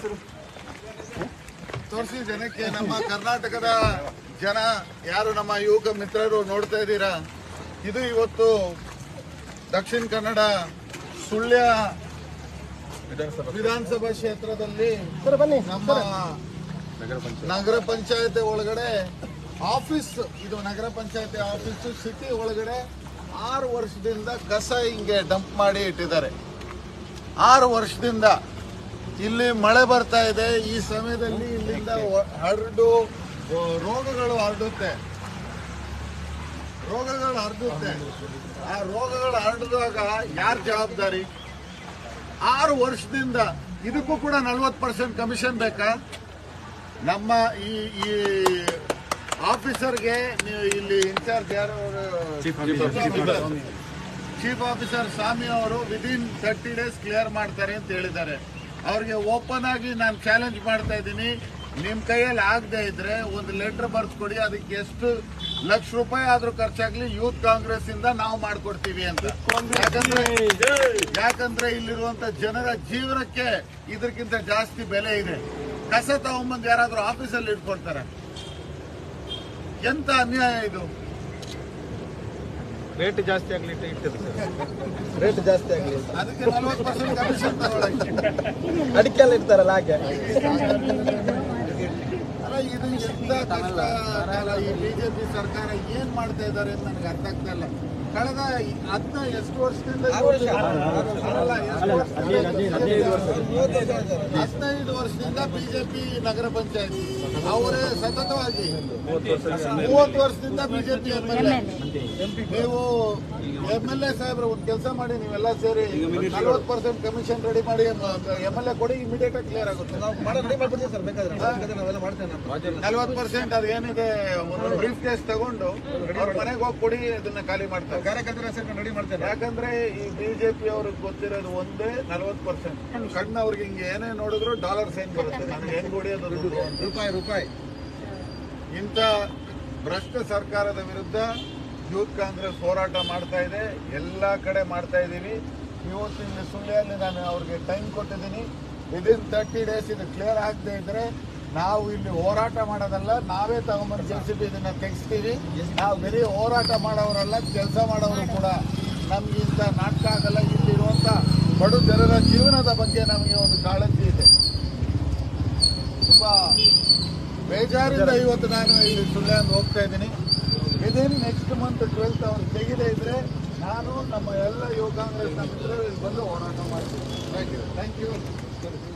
ಹೆಸರು ತೋರಿಸಿ ಜನಕ್ಕೆ ನಮ್ಮ ಕರ್ನಾಟಕದ ಜನ ಯಾರು ನಮ್ಮ ಯುವಕ ಮಿತ್ರರು ನೋಡ್ತಾ ಇದ್ದೀರಾ ಇದು ಇವತ್ತು ದಕ್ಷಿಣ ಕನ್ನಡ ಸುಳ್ಯ ವಿಧಾನಸಭಾ ಕ್ಷೇತ್ರದಲ್ಲಿ ಸರ್ ಬನ್ನಿ ನಮ್ಮ ನಗರ ಪಂಚಾಯತಿ ಒಳಗಡೆ ಆಫೀಸ್ ಇದು ನಗರ ಪಂಚಾಯತಿ ಆಫೀಸು ಸಿಟಿ ಒಳಗಡೆ ಆರು ವರ್ಷದಿಂದ ಕಸ ಹಿಂಗೆ ಡಂಪ್ ಮಾಡಿ ಇಟ್ಟಿದ್ದಾರೆ ಆರು ವರ್ಷದಿಂದ ಇಲ್ಲಿ ಮಳೆ ಬರ್ತಾ ಇದೆ ಈ ಸಮಯದಲ್ಲಿ ಇಲ್ಲಿಂದ ಒ- ಹರಡು ಆ, ರೋಗಗಳು ಹರಡುತ್ತೆ ರೋಗಗಳು ಹರಡುತ್ತೆ ಆ ರೋಗಗಳು ಹರಡಿದಾಗ ಯಾರ ಜವಾಬ್ದಾರಿ ಆರು ವರ್ಷದಿಂದ ಇದಕ್ಕೂ ಕೂಡ ನಲ್ವತ್ತು ಪರ್ಸೆಂಟ್ ಕಮಿಷನ್ ಬೇಕಾ ನಮ್ಮ ಈ ಈ ಆಫೀಸರ್ಗೆ ನೀವು ಇಲ್ಲಿ ಇನ್ಚಾರ್ಜ್ ಯಾರು ಚೀಫ್ ಆಫೀಸರ್ ಸ್ವಾಮಿ ಅವರು ವಿದಿನ್ ತರ್ಟಿ ಡೇಸ್ ಕ್ಲಿಯರ್ ಮಾಡ್ತಾರೆ ಅಂತ ಹೇಳಿದ್ದಾರೆ ಅವ್ರಿಗೆ ಓಪನ್ ಆಗಿ ನಾನು ಚಾಲೆಂಜ್ ಮಾಡ್ತಾ ಇದ್ದೀನಿ ನಿಮ್ ಕೈಯಲ್ಲಿ ಆಗದೆ ಇದ್ರೆ ಒಂದು ಲೆಟರ್ ಬರ್ಸ್ಕೊಡಿ ಅದಕ್ಕೆ ಎಷ್ಟು ಲಕ್ಷ ರೂಪಾಯಿ ಆದ್ರೂ ಖರ್ಚಾಗ್ಲಿ ಯೂತ್ ಕಾಂಗ್ರೆಸ್ ಇಂದ ನಾವು ಮಾಡ್ಕೊಡ್ತೀವಿ ಅಂತ ಯಾಕಂದ್ರೆ ಯಾಕಂದ್ರೆ ಇಲ್ಲಿರುವಂತ ಜನರ ಜೀವನಕ್ಕೆ ಇದಕ್ಕಿಂತ ಜಾಸ್ತಿ ಬೆಲೆ ಇದೆ ಕಸ ತಗೊಂಬಂದು ಯಾರಾದ್ರೂ ಆಫೀಸಲ್ಲಿ ಇಟ್ಕೊಳ್ತಾರೆ ಎಂತ ಅನ್ಯಾಯ ಇದು ರೇಟ್ ಜಾಸ್ತಿ ಆಗ್ಲಿ ಅಂತ ಇಟ್ಟಿದ್ರು ಸರ್ ರೇಟ್ ಜಾಸ್ತಿ ಆಗ್ಲಿ ಅಂತ ಅದಕ್ಕೆ ನಲ್ವತ್ತು ಪರ್ಸೆಂಟ್ ಕಮಿಷನ್ ತಗೊಳಕ್ಕೆ ಅಡಿಕೆ ಎಲ್ಲ ಇಡ್ತಾರಲ್ಲ ಹಾಗೆ ಅಲ್ಲ ಇದು ಎಂತ ಕಷ್ಟ ಕಾಲ ಈ ಬಿಜೆಪಿ ಸರ್ಕಾರ ಏನ್ ಮಾಡ್ತಾ ಇದ್ದಾರೆ ಅಂತ ನನಗೆ ಅರ್ಥ ಆಗ್ತಾ ಇಲ್ಲ ಕಳೆದ ಹದಿನ ಎಷ್ಟು ವರ್ಷದಿಂದ ಅಲ್ಲ, ಎಷ್ಟು ವರ್ಷದಿಂದ? ಹದಿನೈದು ವರ್ಷದಿಂದ ಬಿಜೆಪಿ ನಗರ ಪಂಚಾಯತ್ ಅವರೇ ಸತತವಾಗಿ ಮೂವತ್ತು ವರ್ಷದಿಂದ ಬಿಜೆಪಿ ಎಂ ಎಲ್ ಎ ನೀವು ಎಂ ಎಲ್ ಎ ಸಾಹೇಬ್ರ ಒಂದು ಕೆಲಸ ಮಾಡಿ ನೀವೆಲ್ಲ ಸೇರಿ ನಲ್ವತ್ತು ಪರ್ಸೆಂಟ್ ಕಮಿಷನ್ ರೆಡಿ ಮಾಡಿ ಎಂ ಎಲ್ ಎ ಕೊಡಿ ಇಮಿಡಿಯೇಟ್ ಆಗಿ ಕ್ಲಿಯರ್ ಆಗುತ್ತೆ ನಲ್ವತ್ತು ಪರ್ಸೆಂಟ್ ಅದು ಏನಿದೆ ಒಂದು ಬ್ರೀಫ್ ಕೇಸ್ ತಗೊಂಡು ಅವ್ರ ಮನೆಗೆ ಹೋಗಿ ಕೊಡಿ ಅದನ್ನ ಖಾಲಿ ಮಾಡ್ತಾರೆ ಕಾರ್ಯಕರ್ತರ ರೆಡಿ ಮಾಡ್ತಾರೆ ಯಾಕಂದ್ರೆ ಈ ಬಿಜೆಪಿ ಅವ್ರಿಗೆ ಗೊತ್ತಿರೋದು ಒಂದೇ ನಲ್ವತ್ತು ಪರ್ಸೆಂಟ್ ಕಣ್ಣು ಅವ್ರಿಗೆ ಹಿಂಗೆ ಏನೇ ನೋಡಿದ್ರು ಡಾಲರ್ ಸೈನ್ ಬರುತ್ತೆ ನನಗೆ ಹೆಂಗ್ ಹೊಡಿಯೋದು ದುಡ್ಡು ಅಂತ. ರೂಪಾಯಿ ರೂಪಾಯಿ ಇಂಥ ಭ್ರಷ್ಟ ಸರ್ಕಾರದ ವಿರುದ್ಧ ಯೂತ್ ಕಾಂಗ್ರೆಸ್ ಹೋರಾಟ ಮಾಡ್ತಾ ಇದೆ ಎಲ್ಲ ಕಡೆ ಮಾಡ್ತಾ ಇದ್ದೀವಿ ಇವತ್ತು ಇಲ್ಲಿ ಸುಳ್ಳಿಯಲ್ಲಿ ನಾನು ಅವ್ರಿಗೆ ಟೈಮ್ ಕೊಟ್ಟಿದ್ದೀನಿ ವಿದಿನ್ ತರ್ಟಿ ಡೇಸ್ ಇದು ಕ್ಲಿಯರ್ ಆಗದೆ ಇದ್ರೆ ನಾವು ಇಲ್ಲಿ ಹೋರಾಟ ಮಾಡೋದಲ್ಲ ನಾವೇ ತಗೊಂಬಂದು ಜೆ ಸಿ ಬಿ ಇದನ್ನ ತೆಗಿಸ್ತೀವಿ ನಾವು ಬರೀ ಹೋರಾಟ ಮಾಡೋರಲ್ಲ ಕೆಲಸ ಮಾಡೋರು ಕೂಡ ನಮ್ಗೆ ಇಂಥ ನಾಟಕ ಆಗಲ್ಲ ಇಲ್ಲಿರುವಂಥ ಬಡು ಜನರ ಜೀವನದ ಬಗ್ಗೆ ನಮಗೆ ಒಂದು ಕಾಳಜಿ ಇದೆ ತುಂಬಾ ಬೇಜಾರಿಂದ ಇವತ್ತು ನಾನು ಇಲ್ಲಿ ಸುಳ್ಳ್ಯಾಂದ್ ಹೋಗ್ತಾ ಇದ್ದೀನಿ ವಿದಿನ್ ನೆಕ್ಸ್ಟ್ ಮಂತ್ ಟ್ವೆಲ್ತ್ ಅವ್ರು ತೆಗೆದೇ ಇದ್ರೆ ನಾನು ನಮ್ಮ ಎಲ್ಲ ಯುವ ಕಾಂಗ್ರೆಸ್ನ ಮಿತ್ರರು ಇಲ್ಲಿ ಬಂದು ಹೋರಾಟ ಮಾಡ್ತೀನಿ ಥ್ಯಾಂಕ್ ಯು ಥ್ಯಾಂಕ್ ಯು